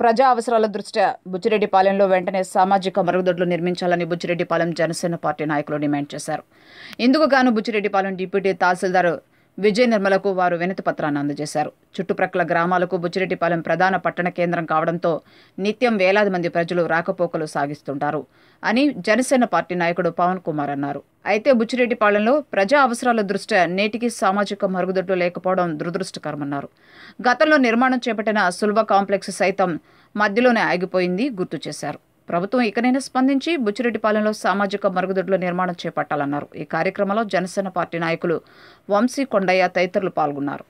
ప్రజా అవసరాల దృష్ట్యా బుచ్చిరెడ్డిపాలెంలో వెంటనే సామాజిక మరుగుదొడ్లు నిర్మించాలని బుచ్చిరెడ్డిపాలెం జనసేన పార్టీ నాయకులు డిమాండ్ చేశారు ఇందుకు గాను బుచ్చిరెడ్డిపాలెం డిప్యూటీ తహసీల్దార్ విజయ్ నిర్మలకు వారు వినతి పత్రాన్ని అందజేశారు చుట్టుప్రక్కల గ్రామాలకు బుచ్చిరెడ్డిపాలెం ప్రధాన పట్టణ కేంద్రం కావడంతో నిత్యం వేలాది మంది ప్రజలు రాకపోకలు సాగిస్తుంటారు అని జనసేన పార్టీ నాయకుడు పవన్ కుమార్ అన్నారు అయితే బుచ్చిరెడ్డిపాలెంలో ప్రజా అవసరాల దృష్ట్యా నేటికి సామాజిక మరుగుదొడ్లు లేకపోవడం దురదృష్టకరమన్నారు గతంలో నిర్మాణం చేపట్టిన సుల్భ కాంప్లెక్స్ సైతం మధ్యలోనే ఆగిపోయింది గుర్తు చేశారు ప్రభుత్వం ఇకనైనా స్పందించి బుచ్చిరెడ్డిపాలెంలో సామాజిక మరుగుదొడ్ల నిర్మాణం చేపట్టాలన్నారు ఈ కార్యక్రమంలో జనసేన పార్టీ నాయకులు వంశీ కొండయ్య తదితరులు పాల్గొన్నారు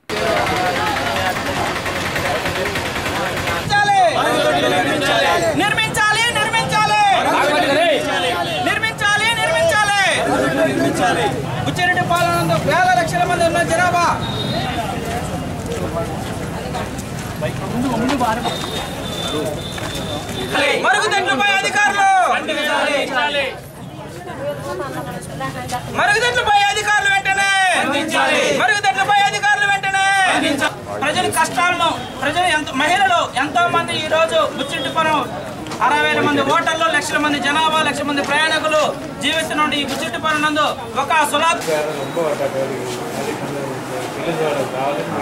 నిర్మించాలి నిర్మించాలి నిర్మించాలి నిర్మించాలి బుచ్చిరెడ్డి పాలనందు వేల లక్షల మంది ఉన్న జనాభా మరుగుదొడ్లపై అధికారులు మరుగుదొడ్లపై అధికారులు వెంటనే మరుగుదొడ్లపై అధికారులు వెంటనే ప్రజల కష్టాలను ప్రజలు ఎంత మహిళలు ఎంతో మంది ఈ రోజు బుచ్చిరెడ్డిపురం అరవై వేల మంది ఓటర్లు లక్షల మంది జనాభా లక్షల మంది ప్రయాణికులు జీవిస్తున్న ఈ బుచ్చిరెడ్డిపురం నందు ఒక సులభ ரொம்ப வட்டாக்காரி அதுக்கு அந்த விழுந்தோட காலம்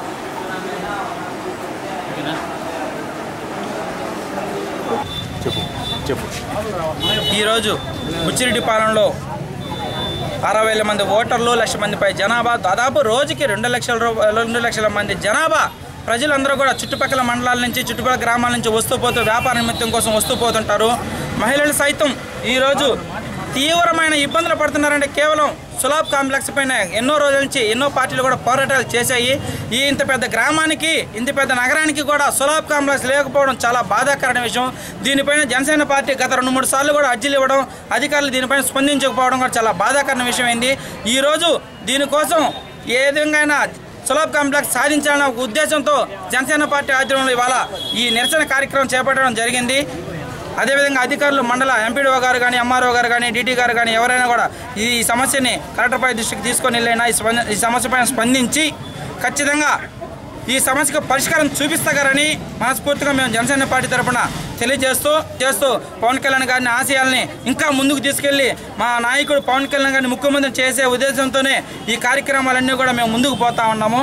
చెప్పు చెప్పు ఈరోజు బుచ్చిరెడ్డిపాలెంలో అరవై వేల మంది ఓటర్లు లక్ష మంది పై జనాభా దాదాపు రోజుకి రెండు లక్షల రూప- రెండు లక్షల మంది జనాభా ప్రజలందరూ కూడా చుట్టుపక్కల మండలాల నుంచి చుట్టుపక్కల గ్రామాల నుంచి వస్తూ పోతూ వ్యాపార నిమిత్తం కోసం వస్తూ పోతుంటారు మహిళలు సైతం ఈరోజు తీవ్రమైన ఇబ్బందులు పడుతున్నారంటే కేవలం సులాబ్ కాంప్లెక్స్ పైన ఎన్నో రోజుల నుంచి ఎన్నో పార్టీలు కూడా పోరాటాలు చేశాయి ఈ ఇంత పెద్ద గ్రామానికి ఇంత పెద్ద నగరానికి కూడా సులాబ్ కాంప్లెక్స్ లేకపోవడం చాలా బాధాకరమైన విషయం దీనిపైన జనసేన పార్టీ గత రెండు మూడు సార్లు కూడా అర్జీలు ఇవ్వడం అధికారులు దీనిపైన స్పందించకపోవడం కూడా చాలా బాధాకరమైన విషయం అయింది ఈరోజు దీనికోసం ఏ విధంగా సులభ్ కాంప్లెక్స్ సాధించాలన్న ఒక ఉద్దేశంతో జనసేన పార్టీ ఆధ్వర్యంలో ఇవాళ ఈ నిరసన కార్యక్రమం చేపట్టడం జరిగింది అదేవిధంగా అధికారులు మండల ఎంపీడీఓ గారు కానీ ఎంఆర్ఓ గారు కానీ డీటీ గారు కానీ ఎవరైనా కూడా ఈ సమస్యని కలెక్టర్పై దృష్టికి తీసుకొని వెళ్ళైనా ఈ స్పంద- ఈ సమస్యపైన స్పందించి ఖచ్చితంగా ఈ సమస్యకు పరిష్కారం చూపిస్తారని మనస్ఫూర్తిగా మేము జనసేన పార్టీ తరపున తెలియజేస్తూ చేస్తూ పవన్ కళ్యాణ్ గారిని ఆశయాల్ని ఇంకా ముందుకు తీసుకెళ్లి మా నాయకుడు పవన్ కళ్యాణ్ గారిని ముఖ్యమంత్రి చేసే ఉద్దేశంతోనే ఈ కార్యక్రమాలన్నీ కూడా మేము ముందుకు పోతా ఉన్నాము